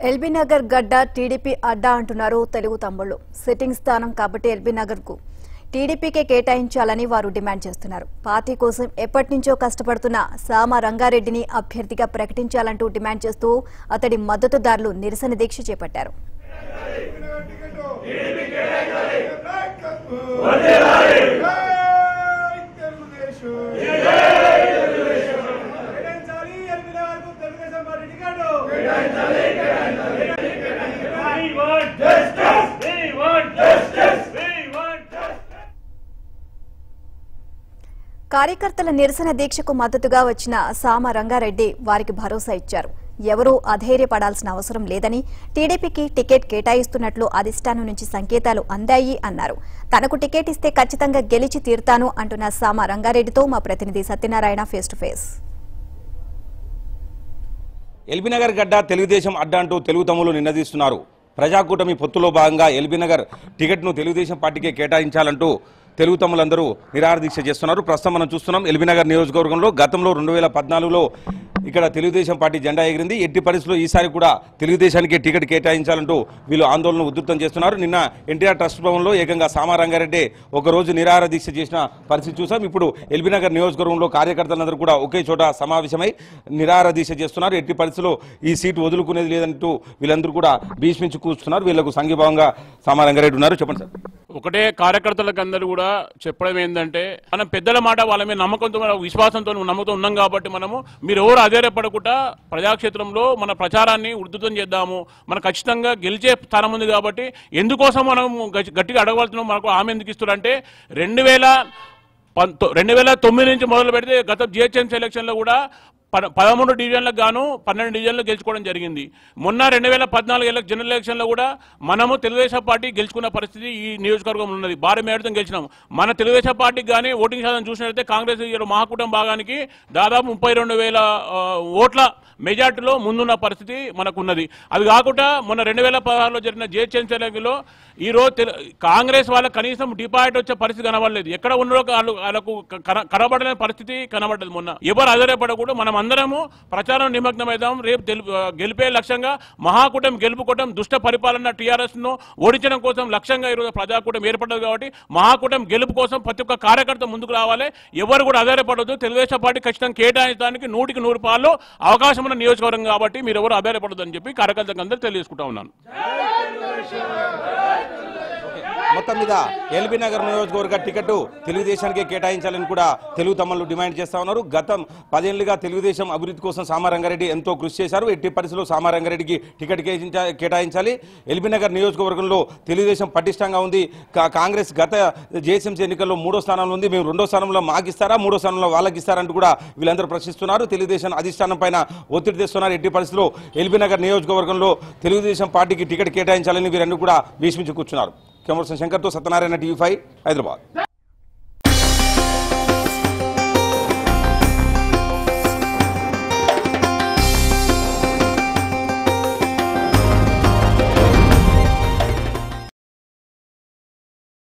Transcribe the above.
LB Nagar గడ్డ TDP అడ్డా అంటున్నారు Telugu తమ్ముళ్లు sitting స్థానం కాబట్టి ఎల్బీ నగర్ కు టీడీపీకే కేటాయించాలని వారు డిమాండ్ చేస్తున్నారు పార్టీ కోసం ఎప్పటి నుంచో కష్టపడుతున్న సామ రంగారెడ్డిని అభ్యర్థిగా ప్రకటించాలంటూ డిమాండ్ చేస్తూ అతడి మద్దతుదారులు నిరసన దీక్ష చేపట్టారు We want justice. We want justice. We want justice. కార్యకర్తల నిరసన దీక్షకు మద్దతుగా వచ్చిన సామ రంగారెడ్డి వారికి భరోసా ఇచ్చారు ఎవరూ అధైర్యపడాల్సిన అవసరం లేదని టీడీపీకి టికెట్ కేటాయిస్తున్నట్లు అధిష్టానం నుంచి సంకేతాలు అందాయి అన్నారు తనకు టికెట్ ఇస్తే ఖచ్చితంగా గెలిచి తీరుతాను అంటున్న సామ రంగారెడ్డితో మా ప్రతినిధి Satyanarayana face to face LB Nagar గడ్డ తెలుగుదేశం అడ్డా అంటూ తెలుగు తమ్ములు నిన్నదీస్తున్నారు ప్రజాకూటమి పొత్తులో భాగంగా ఎల్బీనగర్ టికెట్ను తెలుగుదేశం పార్టీకే కేటాయించాలంటూ తెలుగు తమ్ములందరూ నిరాహార దీక్ష చేస్తున్నారు ప్రస్తుతం మనం చూస్తున్నాం ఎల్బీనగర్ నియోజకవర్గంలో గతంలో రెండు వేల పద్నాలుగులో ఇక్కడ తెలుగుదేశం పార్టీ జెండా ఎగిరింది ఎట్టి పరిస్థితుల్లో ఈసారి కూడా తెలుగుదేశానికి టికెట్ కేటాయించాలంటూ వీళ్ళు ఆందోళన ఉధృతం చేస్తున్నారు నిన్న ఎన్టీఆర్ ట్రస్ట్ భవన్లో ఏకంగా సామారంగారెడ్డి ఒక రోజు నిరాహార దీక్ష చేసిన పరిస్థితి చూసాం ఇప్పుడు ఎల్బీనగర్ నియోజకవర్గంలో కార్యకర్తలందరూ కూడా ఒకే చోట సమావేశమై నిరాహార దీక్ష చేస్తున్నారు ఎట్టి పరిస్థితుల్లో ఈ సీటు వదులుకునేది లేదంటూ వీళ్ళందరూ కూడా భీష్మించి కూర్చున్నారు వీళ్ళకు సంఘీభావంగా సామారంగారెడ్డి ఉన్నారు చెప్పండి సార్ ఒకటే కార్యకర్తలకు అందరూ కూడా చెప్పడం ఏంటంటే మనం పెద్దల మాట వాళ్ళ మీద నమ్మకంతో మన విశ్వాసంతో నమ్మకంతో ఉన్నాం కాబట్టి మనము మీరు ఎవరు అధైర్యపడకుండా ప్రజాక్షేత్రంలో మన ప్రచారాన్ని ఉధృతం చేద్దాము మనం ఖచ్చితంగా గెలిచే స్థానం ఉంది కాబట్టి ఎందుకోసం మనం గట్టి- గట్టిగా అడగవలసిన మనకు ఆమె ఎందుకు ఇస్తున్నారంటే రెండు వేల పంతొ రెండు వేల తొమ్మిది నుంచి మొదలు పెడితే గత జిహెచ్ఎంసీ ఎలక్షన్లో కూడా పద పదమూడు డివిజన్లకు గాను పన్నెండు డివిజన్లు గెలుచుకోవడం జరిగింది మొన్న రెండు వేల పద్నాలుగు ఎల జనరల్ ఎలక్షన్లో కూడా మనము తెలుగుదేశం పార్టీ గెలుచుకున్న పరిస్థితి ఈ నియోజకవర్గంలో ఉన్నది భారీ మేడతో గెలిచినాం మన తెలుగుదేశం పార్టీకి కానీ ఓటింగ్ శాతం చూసినట్లయితే కాంగ్రెస్ ఈ మహాకూటమి భాగానికి దాదాపు ముప్పై రెండు వేల ఆ, ఓట్ల మెజార్టీలో ముందున్న పరిస్థితి మనకు ఉన్నది అది కాకుండా మొన్న రెండు వేల పదహారులో జరిగిన జిహెచ్ఎంసీ ఎన్నికల్లో ఈ రోజు తెలు- కాంగ్రెస్ వాళ్ళకి కనీసం డిపాజిట్ వచ్చే పరిస్థితి కనబడలేదు ఎక్కడ ఉన్నారో వాళ్ళు వాళ్ళకు కన- కనబడలేని పరిస్థితి కనబడలేదు మొన్న ఎవరు ఆధారపడకూడదు మనం అందరము ప్రచారం నిమగ్నమైదాం రేపు తెలు- ఆ, గెలిపే లక్ష్యంగా మహాకూటమి గెలుపుకోవటం దుష్ట పరిపాలన టీఆర్ఎస్ ను ఓడించడం కోసం లక్ష్యంగా ఈరోజు ప్రజాకూటమి ఏర్పడ్డది కాబట్టి మహాకూటమి గెలుపు కోసం ప్రతి ఒక్క కార్యకర్త ముందుకు రావాలి ఎవరు కూడా ఆధారపడదు తెలుగుదేశం పార్టీ ఖచ్చితంగా కేటాయించడానికి నూటికి నూరు పాలు అవకాశం ఉన్న నియోజకవర్గం కాబట్టి మీరు ఎవరు ఆధారపడదు అని చెప్పి కార్యకర్తలకు అందరూ తెలియజేసుకుంటా ఉన్నాను మొత్తం మీద ఎల్బీ నగర్ నియోజకవర్గ టికెట్ తెలుగుదేశానికి కేటాయించాలని కూడా తెలుగు తమ్ముళ్ళు డిమాండ్ చేస్తా ఉన్నారు గతం పదేళ్లుగా తెలుగుదేశం అభివృద్ధి కోసం సామారంగారెడ్డి ఎంతో కృషి చేశారు ఎట్టి పరిస్థితుల్లో సామారంగారెడ్డికి టికెట్ కేటాయించా- కేటాయించాలి ఎల్బీ నగర్ నియోజకవర్గంలో తెలుగుదేశం పటిష్టంగా ఉంది కా- కాంగ్రెస్ గత జేఎస్ఎంసీ ఎన్నికల్లో మూడో స్థానంలో ఉంది మేము రెండో స్థానంలో మాకు ఇస్తారా మూడో స్థానంలో వాళ్ళకి ఇస్తారంటూ కూడా వీళ్ళందరూ ప్రశ్నిస్తున్నారు తెలుగుదేశం అధిష్టానం పైన ఒత్తిడి తెస్తున్నారు ఎట్టి పరిస్థితుల్లో ఎల్బీ నగర్ నియోజకవర్గంలో తెలుగుదేశం పార్టీకి టికెట్ కేటాయించాలని వీరన్నీ కూడా భీష్మించి కూర్చున్నారు కెమర్సన్ శంకర్తో సత్యనారాయణ టీవీ ఫైవ్ హైదరాబాద్